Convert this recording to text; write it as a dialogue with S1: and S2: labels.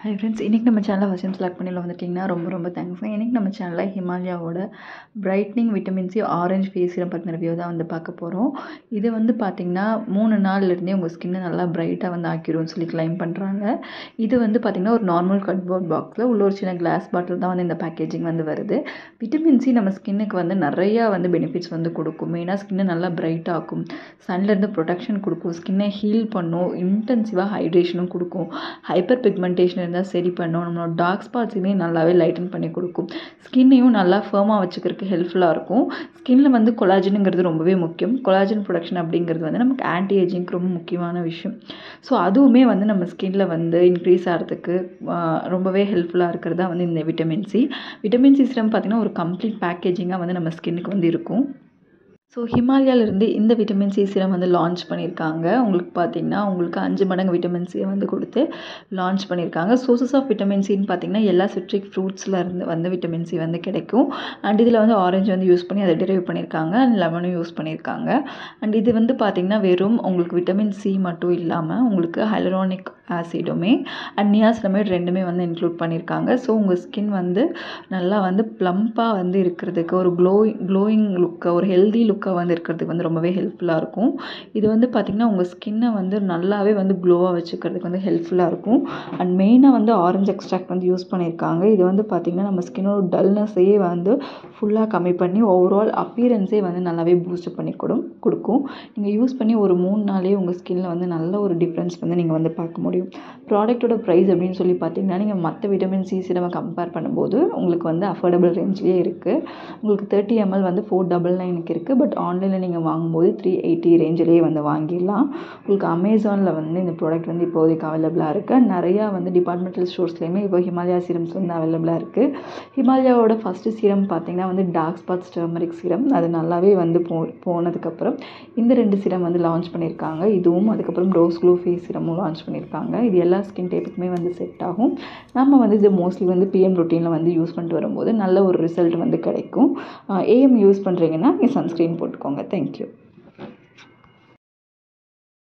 S1: hi friends இன்றைக்கி நம்ம சேனலை ஃபஸ்ட் டைம் செலக்ட் பண்ணி வந்துட்டிங்கன்னா ரொம்ப ரொம்ப தேங்க்ஸ் இன்றைக்கி நம்ம சேனலில் ஹிமாலயாவோட brightening vitamin C orange face serum பற்றின ரிவ்யூ தான் வந்து பார்க்க போகிறோம் இது வந்து பார்த்திங்கன்னா மூணு நாள்லேருந்தே உங்கள் ஸ்கின்னை நல்லா பிரைட்டாக வந்து ஆக்கிரும்னு சொல்லி கிளைம் பண்ணுறாங்க இது வந்து பார்த்திங்கன்னா ஒரு நார்மல் கட்போர்ட் பாக்ஸில் உள்ள ஒரு சின்ன கிளாஸ் பாட்டில் தான் வந்து இந்த பேக்கேஜிங் வந்து வருது விட்டமின் சி நம்ம ஸ்கின்னுக்கு வந்து நிறையா வந்து பெனிஃபிட்ஸ் வந்து கொடுக்கும் மெயினாக ஸ்கின்னை நல்லா பிரைட் ஆக்கும் சன்லேருந்து ப்ரொடெக்ஷன் கொடுக்கும் ஸ்கின்னை ஹீல் பண்ணும் இன்டென்சிவாக ஹைட்ரேஷனும் கொடுக்கும் ஹைப்பர் பிக்மெண்டேஷன் இருந்தால் சரி பண்ணும் நம்மளோட டார்க் ஸ்பாட்ஸுமே நல்லாவே லைட்டன் பண்ணி கொடுக்கும் ஸ்கின்னையும் நல்லா ஃபேமாக வச்சுக்கிறதுக்கு ஹெல்ப்ஃபுல்லாக இருக்கும் ஸ்கின்ல வந்து கொலாஜனுங்கிறது ரொம்பவே முக்கியம் கொலாஜன் ப்ரொடக்ஷன் அப்படிங்கிறது வந்து நமக்கு ஆன்டி ஏஜிங்க்கு ரொம்ப முக்கியமான விஷயம் ஸோ அதுவுமே வந்து நம்ம ஸ்கின்ல வந்து இன்க்ரீஸ் ஆகிறதுக்கு ரொம்பவே ஹெல்ப்ஃபுல்லாக இருக்கிறது தான் வந்து இந்த விட்டமின் சி விட்டமின் சி சிரம் பார்த்திங்கன்னா ஒரு கம்ப்ளீட் பேக்கேஜிங்காக வந்து நம்ம ஸ்கின்னுக்கு வந்து இருக்கும் ஸோ ஹிமாலயாவிலேருந்து இந்த விட்டமின் சி சிரம் வந்து லான்ச் பண்ணியிருக்காங்க உங்களுக்கு பார்த்தீங்கன்னா உங்களுக்கு அஞ்சு மடங்கு விட்டமின் சியை வந்து கொடுத்து லான்ச் பண்ணியிருக்காங்க சோர்சஸ் ஆஃப் விட்டமின் சின்னு பார்த்தீங்கன்னா எல்லா சிட்ரிக் ஃப்ரூட்ஸில் இருந்து வந்து விட்டமின் சி வந்து கிடைக்கும் அண்ட் இதில் வந்து ஆரஞ்சு வந்து யூஸ் பண்ணி அதை டெரைவ் பண்ணியிருக்காங்க அண்ட் லெமனும் யூஸ் பண்ணியிருக்காங்க அண்ட் இது வந்து பார்த்திங்கன்னா வெறும் உங்களுக்கு விட்டமின் சி மட்டும் இல்லாமல் உங்களுக்கு ஹைலரானிக் ஆசிடுமே அண்ட் நியாசிலமைட் ரெண்டுமே வந்து இன்க்ளூட் பண்ணியிருக்காங்க ஸோ உங்கள் ஸ்கின் வந்து நல்லா வந்து ப்ளம்ப்பாக வந்து இருக்கிறதுக்கு ஒரு க்ளோயிங் க்ளோயிங் லுக்கை ஒரு ஹெல்தி லுக்காக வந்து இருக்கிறதுக்கு வந்து ரொம்பவே ஹெல்ப்ஃபுல்லாக இருக்கும் இது வந்து பார்த்திங்கன்னா உங்கள் ஸ்கின்னை வந்து நல்லாவே வந்து க்ளோவாக வச்சுக்கிறதுக்கு வந்து ஹெல்ப்ஃபுல்லாக இருக்கும் அண்ட் மெயினாக வந்து ஆரஞ்சு எக்ஸ்ட்ராக்ட் வந்து யூஸ் பண்ணியிருக்காங்க இது வந்து பார்த்திங்கன்னா நம்ம ஸ்கின்னோட டல்னஸையே வந்து ஃபுல்லாக கம்மி பண்ணி ஓவரால் அப்பியரன்ஸே வந்து நல்லாவே பூஸ்ட் பண்ணி கொடும் கொடுக்கும் நீங்கள் யூஸ் பண்ணி ஒரு மூணு நாளே உங்கள் ஸ்கின்னில் வந்து நல்ல ஒரு டிஃப்ரென்ஸ் வந்து நீங்கள் வந்து பார்க்க முடியும் முடியும் ப்ராடக்ட்டோட ப்ரைஸ் அப்படின்னு சொல்லி பார்த்தீங்கன்னா நீங்கள் மற்ற விட்டமின் சி சிரமை கம்பேர் பண்ணும்போது உங்களுக்கு வந்து அஃபோர்டபுள் ரேஞ்ச்லேயே இருக்குது உங்களுக்கு தேர்ட்டி எம்எல் வந்து ஃபோர் டபுள் நைனுக்கு இருக்குது பட் ஆன்லைனில் நீங்கள் வாங்கும்போது த்ரீ எயிட்டி ரேஞ்சிலேயே வந்து வாங்கிடலாம் உங்களுக்கு அமேசானில் வந்து இந்த ப்ராடக்ட் வந்து இப்போதைக்கு அவைலபிளாக இருக்குது நிறையா வந்து டிபார்ட்மெண்டல் ஸ்டோர்ஸ்லேயுமே இப்போ ஹிமாலயா சீரம்ஸ் வந்து அவைலபிளாக இருக்குது ஹிமாலயாவோட ஃபஸ்ட்டு சீரம் பார்த்தீங்கன்னா வந்து டார்க் ஸ்பாட்ஸ் டர்மரிக் சீரம் அது நல்லாவே வந்து போ போனதுக்கப்புறம் இந்த ரெண்டு சீரம் வந்து லான்ச் பண்ணியிருக்காங்க இதுவும் அதுக்கப்புறம் ரோஸ் க்ளோ ஃபேஸ் சீரமும் லான்ச் பண்ணியிருக்காங்க இது எல்லா ஸ்கின் டைப்புக்குமே வந்து செட் ஆகும் நம்ம வந்து இது மோஸ்ட்லி வந்து பிஎம் ரொட்டீனில் வந்து யூஸ் பண்ணிட்டு வரும்போது நல்ல ஒரு ரிசல்ட் வந்து கிடைக்கும் ஏஎம் யூஸ் பண்ணுறீங்கன்னா நீங்கள் சன்ஸ்க்ரீன் போட்டுக்கோங்க தேங்க்யூ